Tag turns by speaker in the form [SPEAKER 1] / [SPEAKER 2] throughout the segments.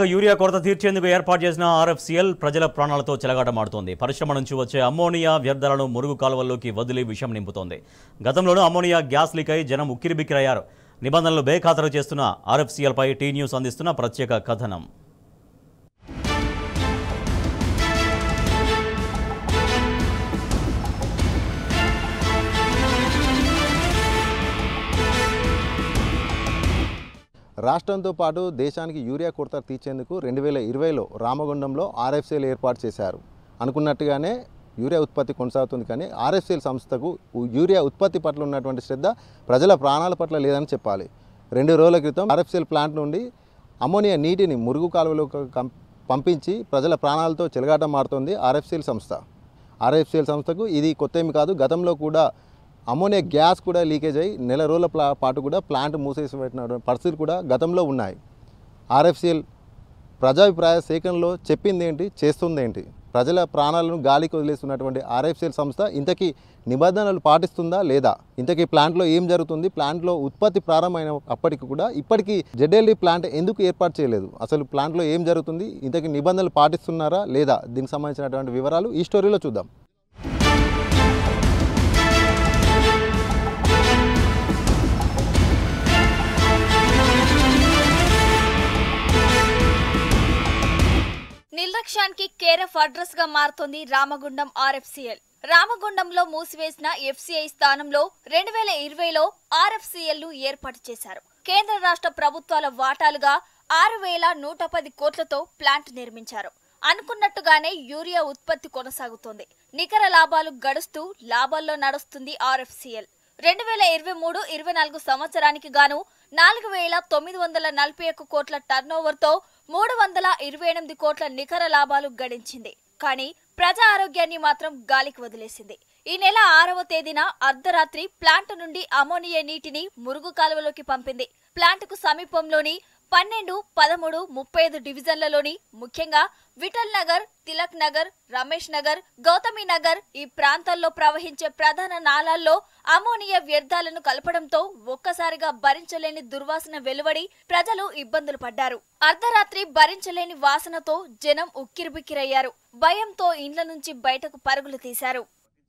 [SPEAKER 1] urea కొరత తీర్చేందుకు ఏర్పాటు చేసిన ఆర్ఎఫ్సిఎల్ ప్రజల ప్రాణాలతో చెలగాటమాడుతోంది పరిశ్రమ నుంచి వచ్చే అమ్మోనియా వ్యర్థాలను మురుగు కాలువల్లోకి వదిలి విషం నింపుతోంది గతంలోనూ అమ్మోనియా గ్యాస్ లీక్ అయి జనం ఉక్కిరిబిక్కిరయ్యారు నిబంధనలు బేఖాతరు చేస్తున్న ఆర్ఎఫ్సిఎల్ పై టీ న్యూస్ అందిస్తున్న ప్రత్యేక కథనం
[SPEAKER 2] రాష్ట్రంతో పాటు దేశానికి యూరియా కొరత తీర్చేందుకు రెండు వేల ఇరవైలో రామగుండంలో ఆర్ఎఫ్సిఎల్ ఏర్పాటు చేశారు అనుకున్నట్టుగానే యూరియా ఉత్పత్తి కొనసాగుతుంది కానీ ఆర్ఎఫ్సిఎల్ సంస్థకు ఉ- యూరియా ఉత్పత్తి పట్ల ఉన్నటువంటి శ్రద్ధ ప్రజల ప్రాణాల పట్ల లేదని చెప్పాలి రెండు రోజుల క్రితం ఆర్ఎఫ్సిఎల్ ప్లాంట్ నుండి అమోనియా నీటిని మురుగు కాలువలోకి కం- పంపించి ప్రజల ప్రాణాలతో చెలగాటం మారుతోంది ఆర్ఎఫ్సిఎల్ సంస్థ ఆర్ఎఫ్సిఎల్ సంస్థకు ఇది కొత్త ఏమి కాదు గతంలో కూడా అమోనియా గ్యాస్ కూడా లీకేజ్ అయ్యి నెల రోజుల ప్లా- పాటు కూడా ప్లాంట్ మూసేసి పెట్టిన పరిస్థితులు కూడా గతంలో ఉన్నాయి ఆర్ఎఫ్సిఎల్ ప్రజాభిప్రాయ సేకరణలో చెప్పింది ఏంటి చేస్తుంది ఏంటి ప్రజల ప్రాణాలను గాలికి వదిలేస్తున్నటువంటి ఆర్ఎఫ్సిఎల్ సంస్థ ఇంతకీ నిబంధనలు పాటిస్తుందా లేదా ఇంతకీ ప్లాంట్లో ఏం జరుగుతుంది ప్లాంట్లో ఉత్పత్తి ప్రారంభమైన అప్పటికి కూడా ఇప్పటికీ జెడ్ఎల్ఈ ప్లాంట్ ఎందుకు ఏర్పాటు చేయలేదు అసలు ప్లాంట్లో ఏం జరుగుతుంది ఇంతకీ నిబంధనలు పాటిస్తున్నారా లేదా దీనికి సంబంధించినటువంటి వివరాలు ఈ స్టోరీలో చూద్దాం
[SPEAKER 3] నిర్లక్ష్యానికి కేరఫ్ అడ్రస్ గా మారుతోంది రామగుండం ఆర్ఎఫ్సిఎల్ రామగుండంలో మూసివేసిన ఎఫ్సిఐ స్థానంలో రెండు వేల ఇరవైలో ఆర్ఎఫ్సిఎల్ ను ఏర్పాటు చేశారు కేంద్ర రాష్ట్ర ప్రభుత్వాల వాటాలుగా ఆరు వేల నూట పది కోట్లతో ప్లాంట్ నిర్మించారు అనుకున్నట్టుగానే యూరియా ఉత్పత్తి కొనసాగుతోంది నికర లాభాలు గడుస్తూ లాభాల్లో నడుస్తుంది ఆర్ఎఫ్సిఎల్ రెండు వేల ఇరవై మూడు ఇరవై నాలుగు సంవత్సరానికి గాను నాలుగు వేల తొమ్మిది వందల నలభై ఒక్క కోట్ల టర్నోవర్తో మూడు వందల ఇరవై ఎనిమిది కోట్ల నికర లాభాలు గడించింది కానీ ప్రజా ఆరోగ్యాన్ని మాత్రం గాలికి వదిలేసింది ఈ నెల ఆరవ తేదీన అర్ధరాత్రి ప్లాంట్ నుండి అమోనియా నీటిని మురుగు కాలువలోకి పంపింది ప్లాంట్ కు సమీపంలోని పన్నెండు పదమూడు ముప్పై ఐదు డివిజన్లలోని ముఖ్యంగా విఠల్ నగర్ తిలక్ నగర్ రమేష్ నగర్ గౌతమి నగర్ ఈ ప్రాంతాల్లో ప్రవహించే ప్రధాన నాలాల్లో అమోనియా వ్యర్థాలను కలపడంతో ఒక్కసారిగా భరించలేని దుర్వాసన వెలువడి ప్రజలు ఇబ్బందులు పడ్డారు అర్ధరాత్రి భరించలేని వాసనతో జనం ఉక్కిరిబిక్కిరయ్యారు భయంతో ఇండ్ల నుంచి బయటకు పరుగులు తీశారు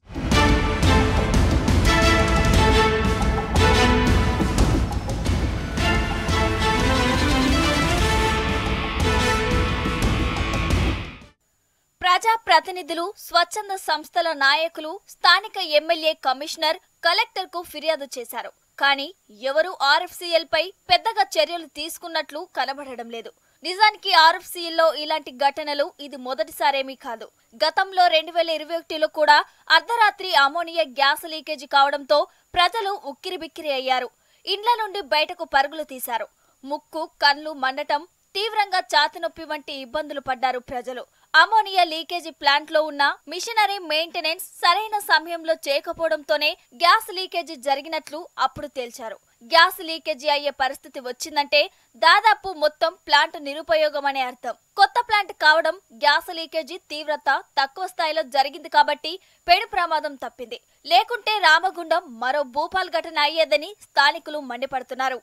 [SPEAKER 3] ప్రజా ప్రతినిధులు స్వచ్ఛంద సంస్థల నాయకులు స్థానిక ఎమ్మెల్యే కమిషనర్ కలెక్టర్ కు ఫిర్యాదు చేశారు కానీ ఎవరూ ఆర్ఎఫ్సిఎల్ పై పెద్దగా చర్యలు తీసుకున్నట్లు కనబడడం లేదు నిజానికి ఆర్ఎఫ్సిఎల్ లో ఇలాంటి ఘటనలు ఇది మొదటిసారేమీ కాదు గతంలో రెండు వేల ఇరవై ఒకటిలో కూడా అర్ధరాత్రి అమోనియా గ్యాస్ లీకేజీ కావడంతో ప్రజలు ఉక్కిరిబిక్కిరి అయ్యారు ఇండ్ల నుండి బయటకు పరుగులు తీశారు ముక్కు కళ్ళు మండటం తీవ్రంగా ఛాతి నొప్పి వంటి ఇబ్బందులు పడ్డారు ప్రజలు అమోనియా లీకేజీ ప్లాంట్ లో ఉన్న మిషనరీ మెయింటెనెన్స్ సరైన సమయంలో చేయకపోవడంతోనే గ్యాస్ లీకేజీ జరిగినట్లు అప్పుడు తేల్చారు గ్యాస్ లీకేజీ అయ్యే పరిస్థితి వచ్చిందంటే దాదాపు మొత్తం ప్లాంట్ నిరుపయోగమనే అర్థం కొత్త ప్లాంట్ కావడం గ్యాస్ లీకేజీ తీవ్రత తక్కువ స్థాయిలో జరిగింది కాబట్టి పెను ప్రమాదం తప్పింది లేకుంటే రామగుండం మరో భూపాల్ ఘటన అయ్యేదని స్థానికులు మండిపడుతున్నారు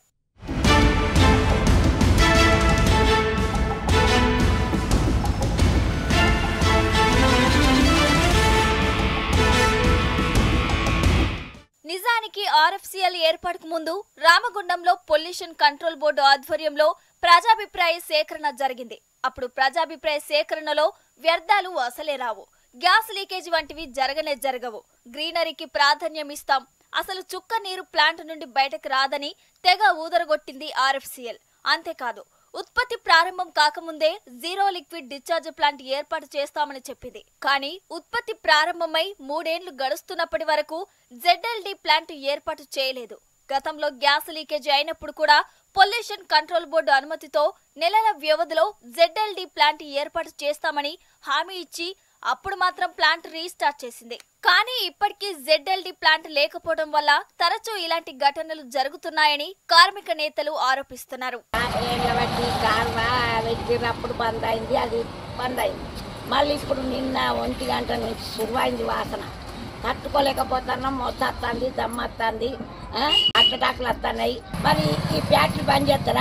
[SPEAKER 3] నిజానికి ఆర్ఎఫ్సిఎల్ ఏర్పాటుకు ముందు రామగుండంలో పొల్యూషన్ కంట్రోల్ బోర్డు ఆధ్వర్యంలో ప్రజాభిప్రాయ సేకరణ జరిగింది అప్పుడు ప్రజాభిప్రాయ సేకరణలో వ్యర్థాలు అసలే రావు గ్యాస్ లీకేజ్ వంటివి జరగనే జరగవు గ్రీనరీకి ప్రాధాన్యం ఇస్తాం అసలు చుక్క నీరు ప్లాంట్ నుండి బయటకు రాదని తెగ ఊదరగొట్టింది ఆర్ఎఫ్సిఎల్ అంతేకాదు ఉత్పత్తి ప్రారంభం కాకముందే జీరో లిక్విడ్ డిశ్చార్జ్ ప్లాంట్ ఏర్పాటు చేస్తామని చెప్పింది కానీ ఉత్పత్తి ప్రారంభమై మూడేళ్లు గడుస్తున్నప్పటి వరకు జెడ్ఎల్డి ప్లాంట్ ఏర్పాటు చేయలేదు గతంలో గ్యాస్ లీకేజ్ అయినప్పుడు కూడా పొల్యూషన్ కంట్రోల్ బోర్డు అనుమతితో నెలల వ్యవధిలో జెడ్ఎల్డి ప్లాంట్ ఏర్పాటు చేస్తామని హామీ ఇచ్చి అప్పుడు మాత్రం ప్లాంట్ రీస్టార్ట్ చేసింది కానీ ఇప్పటికీ జెడ్ఎల్డి ప్లాంట్ లేకపోవడం వల్ల తరచూ ఇలాంటి ఘటనలు జరుగుతున్నాయని కార్మిక నేతలు ఆరోపిస్తున్నారు
[SPEAKER 4] ఏళ్ళ బట్టి కాలువ వెతికినప్పుడు బంద్ అయింది అది బంద్ అయింది మళ్ళీ ఇప్పుడు నిన్న ఒంటి గంట నుంచి శురువైంది వాసన తట్టుకోలేకపోతున్నాం మొత్తస్తుంది దమ్మత్తుంది అట్టటాకులు వస్తున్నాయి మరి ఈ ఫ్యాక్టరీ బంద్ చేస్తారా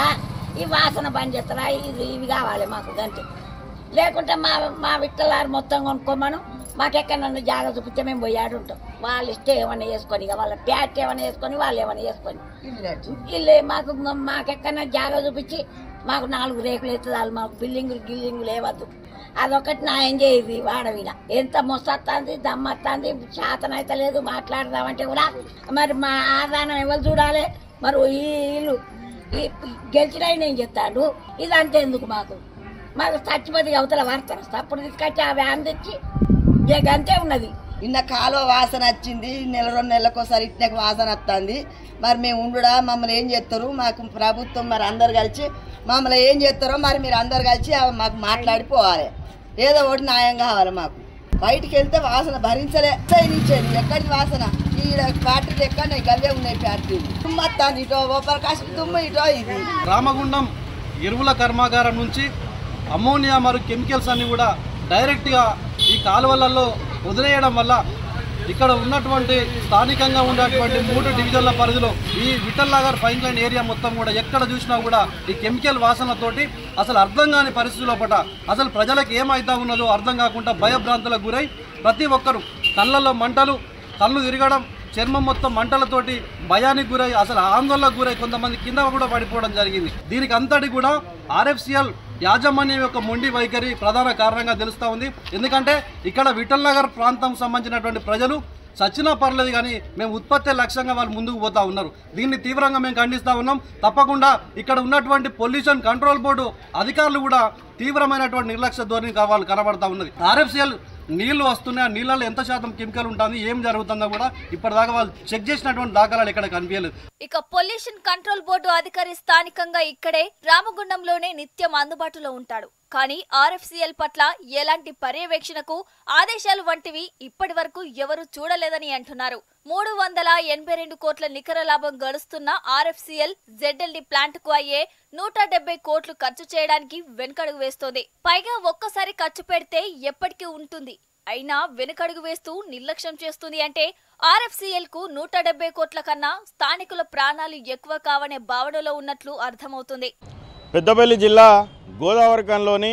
[SPEAKER 4] ఈ వాసన బంద్ చేస్తారా ఇది ఇవి కావాలి మాకు గంతే లేకుంటే మా మా విట్టలారు మొత్తం కొనుక్కోమను మాకెక్కడ నన్ను జాగ్రత్త చూపిస్తే మేము పోయాడు ఉంటాం వాళ్ళు ఇష్టం ఏమైనా వేసుకొని ఇక వాళ్ళ ప్యాట్ ఏమైనా వేసుకొని వాళ్ళు ఏమైనా వేసుకొని ఇల్లు మాకు మాకెక్కడ జాగ్రత్త చూపించి మాకు నాలుగు రేకులు ఎత్తుదాలు మాకు బిల్డింగులు గిల్లింగులు లేవద్దు అదొకటి న్యాయం చేయదు వాడవిన ఎంత మొస్తస్తుంది దమ్మత్తుంది శాతం అయితే లేదు మాట్లాడదామంటే కూడా మరి మా ఆదానం ఎవరు చూడాలి మరి ఈ ఇల్లు ఈ గెలిచిన ఆయన ఏం చెప్తాడు ఇదంతా ఎందుకు మాకు మాకు చచ్చిపోతే అవతల వాడతారు అప్పుడు తీసుకొచ్చి ఆ వ్యాన్ తెచ్చి ఇక అంతే ఉన్నది
[SPEAKER 5] నిన్న కాలువ వాసన వచ్చింది నెల రెండు నెలలకోసారి ఇట్నే వాసన వస్తుంది మరి మేము ఉండుడా మమ్మల్ని ఏం చేస్తారు మాకు ప్రభుత్వం మరి అందరు కలిసి మమ్మల్ని ఏం చేస్తారో మరి మీరు అందరు కలిసి ఆ మాకు మాట్లాడిపోవాలి ఏదో ఒకటి న్యాయం కావాలి మాకు బయటికి వెళ్తే వాసన భరించలే ఇచ్చేది ఎక్కడి వాసన ఈడ ఫ్యాక్టరీలు ఎక్కడ గవ్వే ఉన్నాయి ఫ్యాక్టరీలు దుమ్ము వస్తుంది ఇటో ఓ ప్రకాశం దుమ్ము ఇటో ఇది
[SPEAKER 6] రామగుండం ఎరువుల కర్మాగారం నుంచి అమ్మోనియా మరియు కెమికల్స్ అన్ని కూడా డైరెక్ట్గా ఈ కాలువలలో వదిలేయడం వల్ల ఇక్కడ ఉన్నటువంటి స్థానికంగా ఉన్నటువంటి మూడు డివిజన్ల పరిధిలో ఈ Vittal Nagar fine line area మొత్తం కూడా ఎక్కడ చూసినా కూడా ఈ కెమికల్ వాసనతోటి అసలు అర్థం కాని పరిస్థితుల పట అసలు ప్రజలకు ఏమైతా ఉన్నదో అర్థం కాకుండా భయభ్రాంతులకు గురై ప్రతి ఒక్కరు కళ్ళల్లో మంటలు కళ్ళు తిరగడం చర్మం మొత్తం మంటలతోటి భయానికి గురై అసలు ఆందోళనకు గురై కొంతమంది కింద కూడా పడిపోవడం జరిగింది దీనికి అంతటి కూడా ఆర్ఎఫ్సిఎల్ యాజమాన్యం యొక్క మొండి వైఖరి ప్రధాన కారణంగా తెలుస్తూ ఉంది ఎందుకంటే ఇక్కడ విఠల్ నగర్ ప్రాంతం సంబంధించినటువంటి ప్రజలు చచ్చినా పర్లేదు కానీ మేము ఉత్పత్తి లక్ష్యంగా వాళ్ళు ముందుకు పోతా ఉన్నారు దీన్ని తీవ్రంగా మేము ఖండిస్తూ ఉన్నాం తప్పకుండా ఇక్కడ ఉన్నటువంటి పొల్యూషన్ కంట్రోల్ బోర్డు అధికారులు కూడా తీవ్రమైనటువంటి నిర్లక్ష్య ధోరణి కావాలి కనబడతా ఉన్నది ఆర్ఎఫ్సిఎల్ నీళ్లు వస్తున్నాయి ఆ నీళ్ళలో ఎంత శాతం కెమికల్ ఉంటుంది ఏం జరుగుతుందో కూడా ఇప్పటిదాకా వాళ్ళు చెక్ చేసినటువంటి దాఖలాలు ఇక్కడ కనిపించలేదు
[SPEAKER 3] ఇక పొల్యూషన్ కంట్రోల్ బోర్డు అధికారి స్థానికంగా ఇక్కడే రామగుండంలోనే నిత్యం అందుబాటులో ఉంటాడు కానీ ఆర్ఎఫ్సిఎల్ పట్ల ఎలాంటి పర్యవేక్షణకు ఆదేశాలు వంటివి ఇప్పటి వరకు ఎవరూ చూడలేదని అంటున్నారు మూడు వందల ఎనభై రెండు కోట్ల నికర లాభం గడుస్తున్న ఆర్ఎఫ్సిఎల్ జెడ్ఎల్డి ప్లాంట్ కు అయ్యే నూట డెబ్బై కోట్లు ఖర్చు చేయడానికి వెనుకడుగు వేస్తోంది పైగా ఒక్కసారి ఖర్చు పెడితే ఎప్పటికీ ఉంటుంది అయినా వెనుకడుగు వేస్తూ నిర్లక్ష్యం చేస్తుంది అంటే ఆర్ఎఫ్సిఎల్ కు నూట డెబ్బై కోట్ల కన్నా స్థానికుల ప్రాణాలు ఎక్కువ కావనే భావనలో ఉన్నట్లు అర్థమవుతుంది
[SPEAKER 7] పెద్దపల్లి జిల్లా గోదావరికంలోని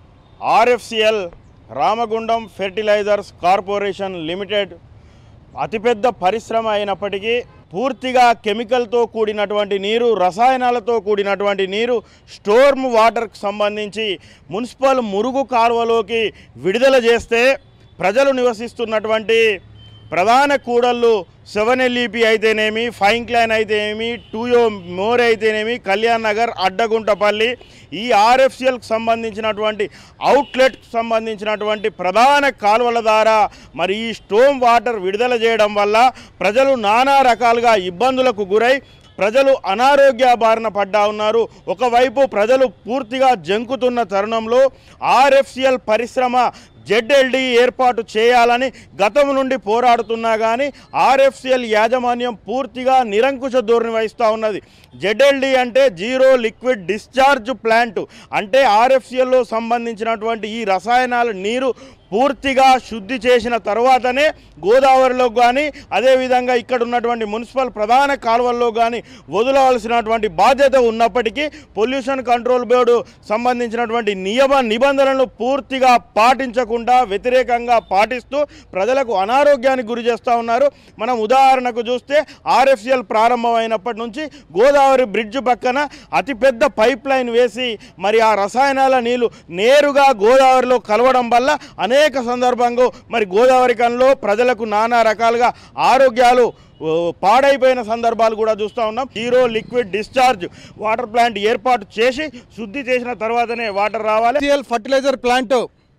[SPEAKER 7] RFCL Ramagundam fertilizers corporation limited అతిపెద్ద పరిశ్రమ అయినప్పటికీ పూర్తిగా కెమికల్తో కూడినటువంటి నీరు రసాయనాలతో కూడినటువంటి నీరు స్టోర్మ్ వాటర్కి సంబంధించి మున్సిపల్ మురుగు కాలువలోకి విడుదల చేస్తే ప్రజలు నివసిస్తున్నటువంటి ప్రధాన కూడళ్ళు సెవెన్ ఎల్ఈపి అయితేనేమి ఫైన్ క్లైన్ అయితేనేమి టూయో మోర్ అయితేనేమి కళ్యాణ్ నగర్ అడ్డగుంటపల్లి ఈ ఆర్ఎఫ్సిఎల్కి సంబంధించినటువంటి అవుట్లెట్కి సంబంధించినటువంటి ప్రధాన కాలువల ద్వారా మరి ఈ స్టోమ్ వాటర్ విడుదల చేయడం వల్ల ప్రజలు నానా రకాలుగా ఇబ్బందులకు గురై ప్రజలు అనారోగ్య బారిన పడ్డా ఉన్నారు ఒకవైపు ప్రజలు పూర్తిగా జంకుతున్న తరుణంలో ఆర్ఎఫ్సిఎల్ పరిశ్రమ జెడ్ఎల్డి ఏర్పాటు చేయాలని గతం నుండి పోరాడుతున్నా కానీ ఆర్ఎఫ్సిఎల్ యాజమాన్యం పూర్తిగా నిరంకుశ ధోరణి వహిస్తూ ఉన్నది జెడ్ఎల్డి అంటే జీరో లిక్విడ్ డిశ్చార్జ్ ప్లాంట్ అంటే ఆర్ఎఫ్సిఎల్లో సంబంధించినటువంటి ఈ రసాయనాల నీరు పూర్తిగా శుద్ధి చేసిన తర్వాతనే గోదావరిలో కానీ అదేవిధంగా ఇక్కడ ఉన్నటువంటి మున్సిపల్ ప్రధాన కాలువల్లో కానీ వదలవలసినటువంటి బాధ్యత ఉన్నప్పటికీ పొల్యూషన్ కంట్రోల్ బోర్డు సంబంధించినటువంటి నియమ నిబంధనలను పూర్తిగా పాటించకుండా వ్యతిరేకంగా పాటిస్తూ ప్రజలకు అనారోగ్యానికి గురి చేస్తూ ఉన్నారు మనం ఉదాహరణకు చూస్తే ఆర్ఎఫ్సిఎల్ ప్రారంభమైనప్పటి నుంచి గోదావరి బ్రిడ్జ్ పక్కన అతిపెద్ద పైప్ లైన్ వేసి మరి ఆ రసాయనాల నీళ్లు నేరుగా గోదావరిలో కలవడం వల్ల అనేక సందర్భంగా మరి గోదావరి కన్లో ప్రజలకు నానా రకాలుగా ఆరోగ్యాలు ఓ, పాడైపోయిన సందర్భాలు కూడా చూస్తూ ఉన్నాం zero liquid discharge water plant ఏర్పాటు చేసి శుద్ధి చేసిన తర్వాతనే వాటర్ రావాలి
[SPEAKER 8] ఎన్సీఎల్ ఫర్టిలైజర్ ప్లాంట్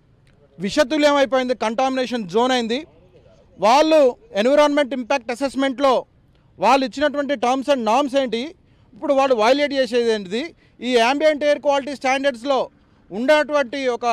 [SPEAKER 8] విషతుల్యమైపోయింది కంటామినేషన్ జోన్ అయింది వాళ్ళు ఎన్విరాన్మెంట్ ఇంపాక్ట్ అసెస్మెంట్లో వాళ్ళు ఇచ్చినటువంటి టర్మ్స్ అండ్ నామ్స్ ఏంటి ఇప్పుడు వాళ్ళు వైలేట్ చేసేది ఏంటిది ఈ యాంబియంట్ ఎయిర్ క్వాలిటీ స్టాండర్డ్స్లో ఉన్నటువంటి ఒక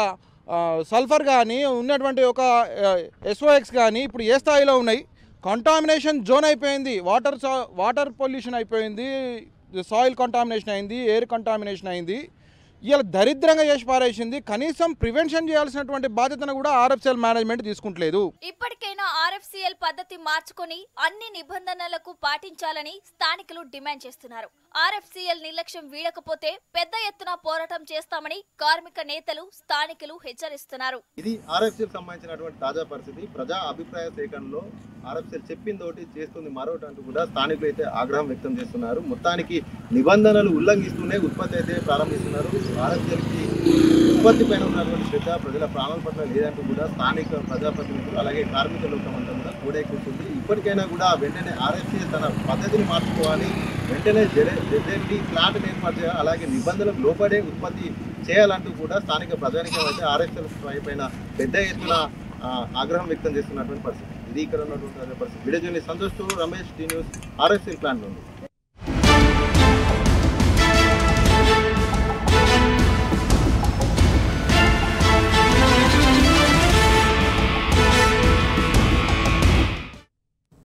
[SPEAKER 8] సల్ఫర్ కానీ ఉన్నటువంటి ఒక ఎస్ఓఎక్స్ కానీ ఇప్పుడు ఏ స్థాయిలో ఉన్నాయి కంటామినేషన్ జోన్ అయిపోయింది వాటర్ వాటర్ పొల్యూషన్ అయిపోయింది సాయిల్ కంటామినేషన్ అయింది ఎయిర్ కంటామినేషన్ అయింది ఇలా దరిద్రంగా చేసి పారేసింది కనీసం ప్రివెన్షన్ చేయాల్సినటువంటి బాధ్యతను కూడా ఆర్ఎఫ్సిఎల్ మేనేజ్మెంట్ తీసుకుంటలేదు
[SPEAKER 3] ఇప్పటికైనా ఆర్ఎఫ్సిఎల్ పద్ధతి మార్చుకొని అన్ని నిబంధనలకు పాటించాలని స్థానికులు డిమాండ్ చేస్తున్నారు ఆర్ఎఫ్సిఎల్ నిర్లక్ష్యం వీడకపోతే పెద్ద ఎత్తున పోరాటం చేస్తామని కార్మిక నేతలు స్థానికులు హెచ్చరిస్తున్నారు
[SPEAKER 2] ఇది ఆర్ఎఫ్సీకి సంబంధించినటువంటి తాజా పరిస్థితి ప్రజా అభిప్రాయ సేకరణలో ఆర్ఎఫ్సీఎల్ చెప్పింది ఒకటి చేస్తుంది మరొకటి అంటూ కూడా స్థానికులు అయితే ఆగ్రహం వ్యక్తం చేస్తున్నారు మొత్తానికి నిబంధనలు ఉల్లంఘిస్తూనే ఉత్పత్తి అయితే ప్రారంభిస్తున్నారు ఆర్ఎఫ్సీఎల్కి ఉత్పత్తి పైన ఉన్నటువంటి శ్రద్ధ ప్రజల ప్రాణాల పట్ల లేదంటూ కూడా స్థానిక ప్రజాప్రతినిధులు అలాగే కార్మిక లోకం అంతా కూడా కూడెక్కుతుంది ఇప్పటికైనా కూడా వెంటనే ఆర్ఎఫ్సీఎల్ తన పద్ధతిని మార్చుకోవాలి వెంటనే జెడ్ఎల్డి ప్లాంట్ ఏర్పాటు చేయాలి అలాగే నిబంధనలకు లోపడే ఉత్పత్తి చేయాలంటూ కూడా స్థానిక ప్రజానికం అయితే ఆర్ఎస్ఎల్ పైన పెద్ద ఎత్తున ఆ, ఆగ్రహం వ్యక్తం చేస్తున్నటువంటి పరిస్థితి ఇది ఇక్కడ ఉన్నటువంటి పరిస్థితి వీడియో జర్నలిస్ట్ సంతోష్ తో Ramesh T news RSL plan నుండి